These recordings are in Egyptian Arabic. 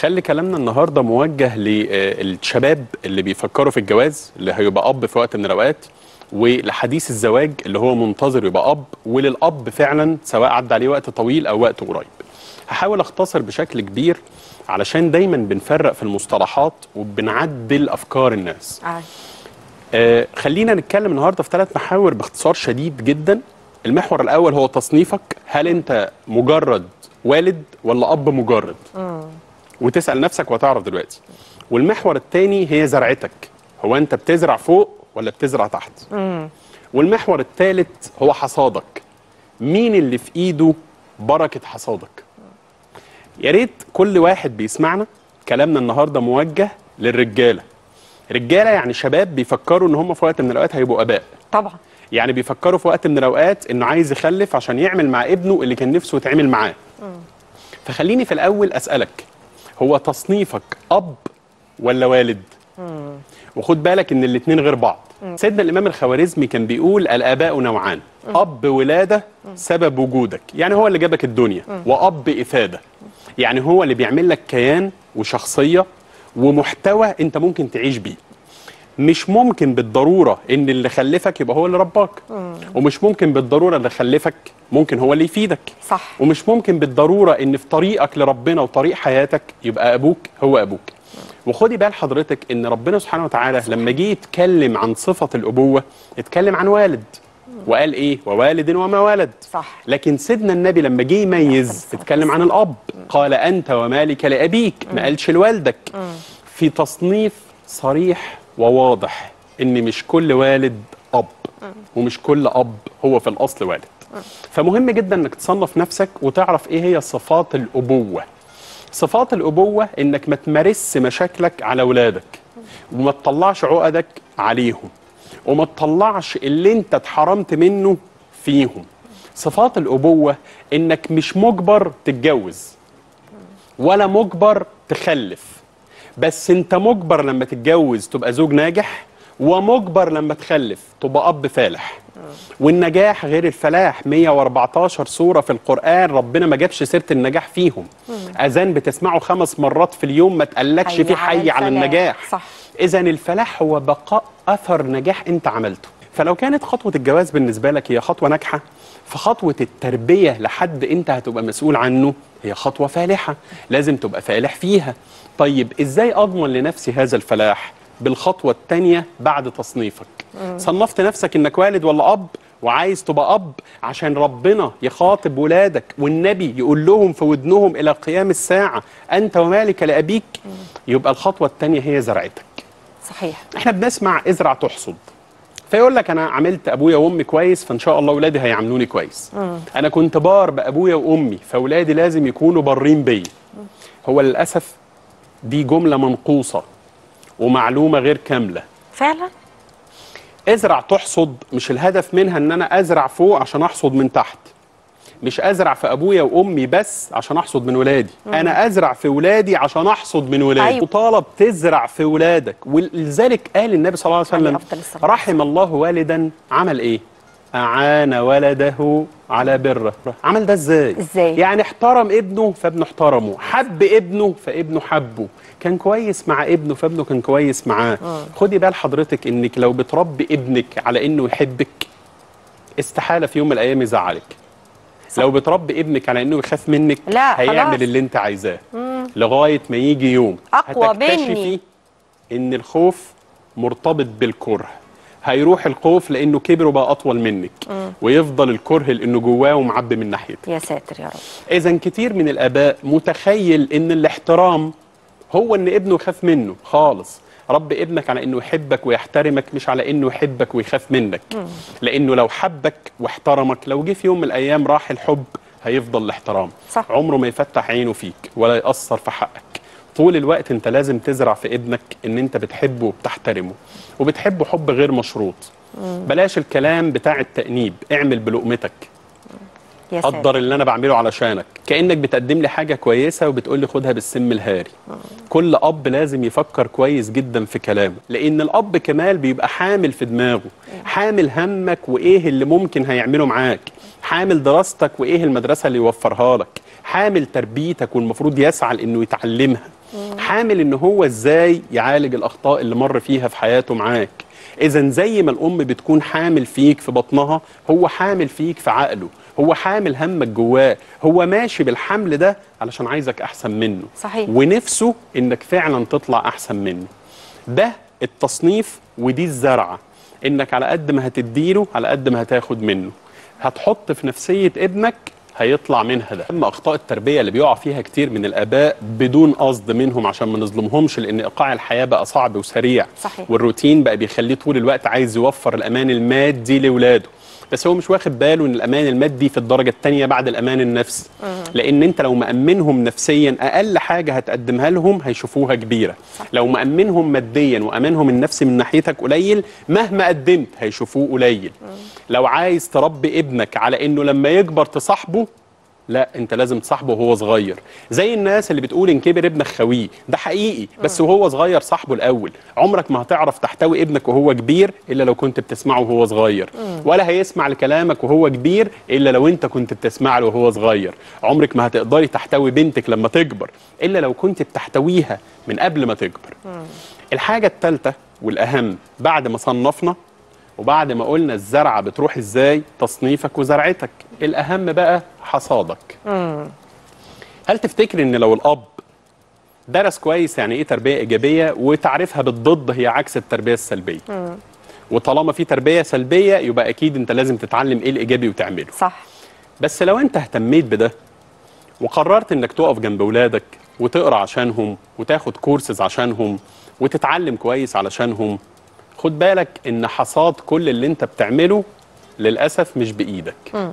خلي كلامنا النهارده موجه للشباب اللي بيفكروا في الجواز اللي هيبقى اب في وقت من الاوقات ولحديث الزواج اللي هو منتظر يبقى اب وللاب فعلا سواء عدى عليه وقت طويل او وقت قريب. هحاول اختصر بشكل كبير علشان دايما بنفرق في المصطلحات وبنعدل افكار الناس. آه. آه خلينا نتكلم النهارده في ثلاث محاور باختصار شديد جدا. المحور الاول هو تصنيفك، هل انت مجرد والد ولا اب مجرد؟ وتسال نفسك وهتعرف دلوقتي. والمحور الثاني هي زرعتك، هو انت بتزرع فوق ولا بتزرع تحت؟ والمحور الثالث هو حصادك. مين اللي في ايده بركه حصادك؟ يا ريت كل واحد بيسمعنا كلامنا النهارده موجه للرجاله. رجاله يعني شباب بيفكروا ان هم في وقت من الاوقات هيبقوا اباء. طبعا يعني بيفكروا في وقت من الاوقات انه عايز يخلف عشان يعمل مع ابنه اللي كان نفسه يتعمل معاه. فخليني في الاول اسالك هو تصنيفك اب ولا والد؟ وخد بالك ان الاثنين غير بعض. سيدنا الامام الخوارزمي كان بيقول الاباء نوعان اب ولاده سبب وجودك يعني هو اللي جابك الدنيا واب افاده يعني هو اللي بيعمل لك كيان وشخصيه ومحتوى انت ممكن تعيش بيه مش ممكن بالضروره ان اللي خلفك يبقى هو اللي رباك ومش ممكن بالضروره اللي خلفك ممكن هو اللي يفيدك صح ومش ممكن بالضروره ان في طريقك لربنا وطريق حياتك يبقى ابوك هو ابوك وخدي بال حضرتك ان ربنا سبحانه وتعالى لما جه يتكلم عن صفه الابوه اتكلم عن والد وقال ايه ووالد وما ولد صح لكن سيدنا النبي لما جه يميز اتكلم عن الاب قال انت ومالك لابيك ما قالش لوالدك في تصنيف صريح وواضح ان مش كل والد اب ومش كل اب هو في الاصل والد فمهم جدا انك تصنف نفسك وتعرف ايه هي صفات الابوه صفات الابوه انك ما تمارس مشاكلك على اولادك وما تطلعش عقدك عليهم وما تطلعش اللي انت اتحرمت منه فيهم صفات الابوه انك مش مجبر تتجوز ولا مجبر تخلف بس انت مجبر لما تتجوز تبقى زوج ناجح ومجبر لما تخلف تبقى اب فالح والنجاح غير الفلاح 114 سوره في القران ربنا ما جابش سيره النجاح فيهم اذان بتسمعه خمس مرات في اليوم ما تقلكش حي فيه على حي على الفلاح. النجاح صح. اذا الفلاح هو بقاء اثر نجاح انت عملته فلو كانت خطوه الجواز بالنسبه لك هي خطوه ناجحه فخطوه التربيه لحد انت هتبقى مسؤول عنه هي خطوه فالحه لازم تبقى فالح فيها طيب ازاي اضمن لنفسي هذا الفلاح بالخطوه الثانيه بعد تصنيفك صنفت نفسك انك والد ولا اب وعايز تبقى اب عشان ربنا يخاطب ولادك والنبي يقول لهم في ودنهم الى قيام الساعه انت ومالك لابيك يبقى الخطوه الثانيه هي زرعتك صحيح احنا بنسمع ازرع تحصد فيقول لك انا عملت ابويا وامي كويس فان شاء الله اولادي هيعاملوني كويس انا كنت بار بابويا وامي فاولادي لازم يكونوا بارين بيا هو للاسف دي جمله منقوصه ومعلومه غير كامله فعلا ازرع تحصد مش الهدف منها ان انا ازرع فوق عشان احصد من تحت مش ازرع في ابويا وامي بس عشان احصد من ولادي انا ازرع في ولادي عشان احصد من ولادي أيوة. وطالب تزرع في ولادك ولذلك قال النبي صلى الله عليه عليه وسلم أفضل الصلاة رحم الله والدا عمل ايه اعان ولده على بره عمل ده ازاي إزاي؟ يعني احترم ابنه فابنه احترمه حب ابنه فابنه حبه كان كويس مع ابنه فابنه كان كويس معاه خدي بال حضرتك انك لو بتربي ابنك على انه يحبك استحاله في يوم من الايام يزعلك لو بتربي ابنك على انه يخاف منك لا، هيعمل خلاص. اللي انت عايزاه لغايه ما يجي يوم أقوى هتكتشفي مني. ان الخوف مرتبط بالكره هيروح الخوف لانه كبر وبقى اطول منك ويفضل الكره لانه جواه ومعبي من ناحيتك يا ساتر يا رب اذا كتير من الاباء متخيل ان الاحترام هو ان ابنه يخاف منه خالص رب ابنك على انه يحبك ويحترمك مش على انه يحبك ويخاف منك لانه لو حبك واحترمك لو جه في يوم من الايام راح الحب هيفضل الاحترام صح. عمره ما يفتح عينه فيك ولا يأثر في حقك طول الوقت انت لازم تزرع في ابنك ان انت بتحبه وبتحترمه وبتحبه حب غير مشروط بلاش الكلام بتاع التأنيب اعمل بلقمتك يا ساتر قدر اللي انا بعمله علشانك كانك بتقدم لي حاجه كويسه وبتقول لي خدها بالسم الهاري كل اب لازم يفكر كويس جدا في كلامه لان الاب كمال بيبقى حامل في دماغه حامل همك وايه اللي ممكن هيعمله معاك حامل دراستك وايه المدرسه اللي يوفرها لك حامل تربيتك والمفروض يسعى لانه يتعلمها حامل ان هو ازاي يعالج الاخطاء اللي مر فيها في حياته معاك اذا زي ما الام بتكون حامل فيك في بطنها هو حامل فيك في عقله هو حامل همك جواه هو ماشي بالحمل ده علشان عايزك احسن منه صحيح. ونفسه انك فعلا تطلع احسن منه ده التصنيف ودي الزرعه انك على قد ما هتديله على قد ما هتاخد منه هتحط في نفسيه ابنك هيطلع منها ده اما اخطاء التربيه اللي بيقع فيها كتير من الاباء بدون قصد منهم عشان ما نظلمهمش لان ايقاع الحياه بقى صعب وسريع صحيح. والروتين بقى بيخليه طول الوقت عايز يوفر الامان المادي لاولاده بس هو مش واخد باله ان الامان المادي في الدرجه الثانيه بعد الامان النفسي لان انت لو مامنهم نفسيا اقل حاجه هتقدمها لهم هيشوفوها كبيره صح. لو مامنهم ماديا وامانهم النفسي من ناحيتك قليل مهما قدمت هيشوفوه قليل لو عايز تربي ابنك على انه لما يكبر تصاحبه لا انت لازم تصاحبه وهو صغير زي الناس اللي بتقول ان كبر ابنك خويه ده حقيقي بس وهو صغير صاحبه الاول عمرك ما هتعرف تحتوي ابنك وهو كبير الا لو كنت بتسمعه وهو صغير ولا هيسمع لكلامك وهو كبير الا لو انت كنت بتسمع له وهو صغير عمرك ما هتقدري تحتوي بنتك لما تكبر الا لو كنت بتحتويها من قبل ما تكبر الحاجه الثالثه والاهم بعد ما صنفنا وبعد ما قلنا الزرعه بتروح ازاي تصنيفك وزرعتك الاهم بقى حصادك هل تفتكر ان لو الاب درس كويس يعني ايه تربيه ايجابيه وتعرفها بالضد هي عكس التربيه السلبيه وطالما في تربيه سلبيه يبقى اكيد انت لازم تتعلم ايه الايجابي وتعمله صح بس لو انت اهتميت بده وقررت انك تقف جنب اولادك وتقرا عشانهم وتاخد كورسز عشانهم وتتعلم كويس علشانهم خد بالك ان حصاد كل اللي انت بتعمله للاسف مش بايدك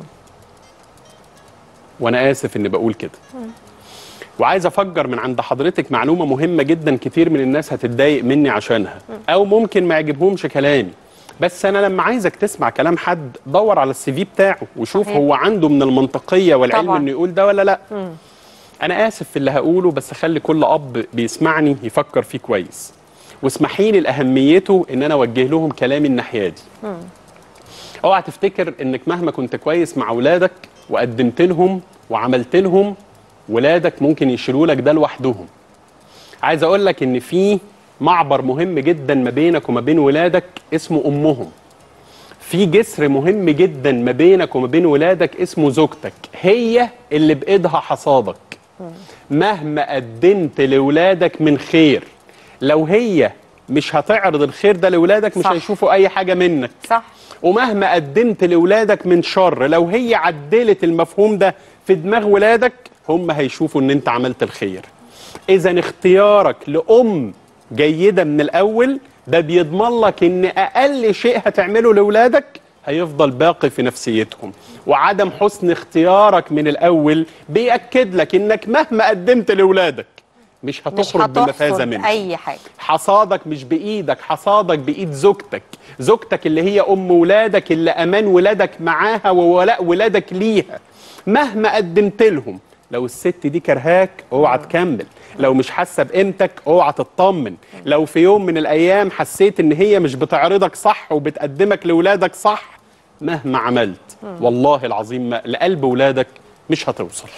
وانا اسف اني بقول كده وعايز افجر من عند حضرتك معلومه مهمه جدا كتير من الناس هتتضايق مني عشانها او ممكن ما يعجبهمش كلامي بس انا لما عايزك تسمع كلام حد دور على السي في بتاعه وشوف صحيح. هو عنده من المنطقيه والعلم طبعاً. انه يقول ده ولا لا انا اسف في اللي هقوله بس خلي كل اب بيسمعني يفكر فيه كويس واسمحي لي لاهميته ان انا اوجه لهم كلامي الناحيه دي اوعى تفتكر انك مهما كنت كويس مع اولادك وقدمت لهم وعملت لهم ولادك ممكن يشيلوا لك ده لوحدهم عايز اقول لك ان في معبر مهم جدا ما بينك وما بين ولادك اسمه امهم في جسر مهم جدا ما بينك وما بين ولادك اسمه زوجتك هي اللي بايدها حصادك مهما قدمت لولادك من خير لو هي مش هتعرض الخير ده لولادك مش صح. هيشوفوا اي حاجه منك صح ومهما قدمت لولادك من شر لو هي عدلت المفهوم ده في دماغ ولادك هم هيشوفوا ان انت عملت الخير اذا اختيارك لام جيده من الاول ده بيضمن لك ان اقل شيء هتعمله لاولادك هيفضل باقي في نفسيتهم وعدم حسن اختيارك من الاول بيأكد لك انك مهما قدمت لاولادك مش مش هتخرج بمفازه هتحصد منه اي حاجه حصادك مش بايدك حصادك بايد زوجتك زوجتك اللي هي ام ولادك اللي امان ولادك معاها وولاء ولادك ليها مهما قدمت لهم لو الست دي كرهاك اوعى تكمل لو مش حاسه بقيمتك اوعى تطمن لو في يوم من الايام حسيت ان هي مش بتعرضك صح وبتقدمك لولادك صح مهما عملت والله العظيم ما لقلب ولادك مش هتوصل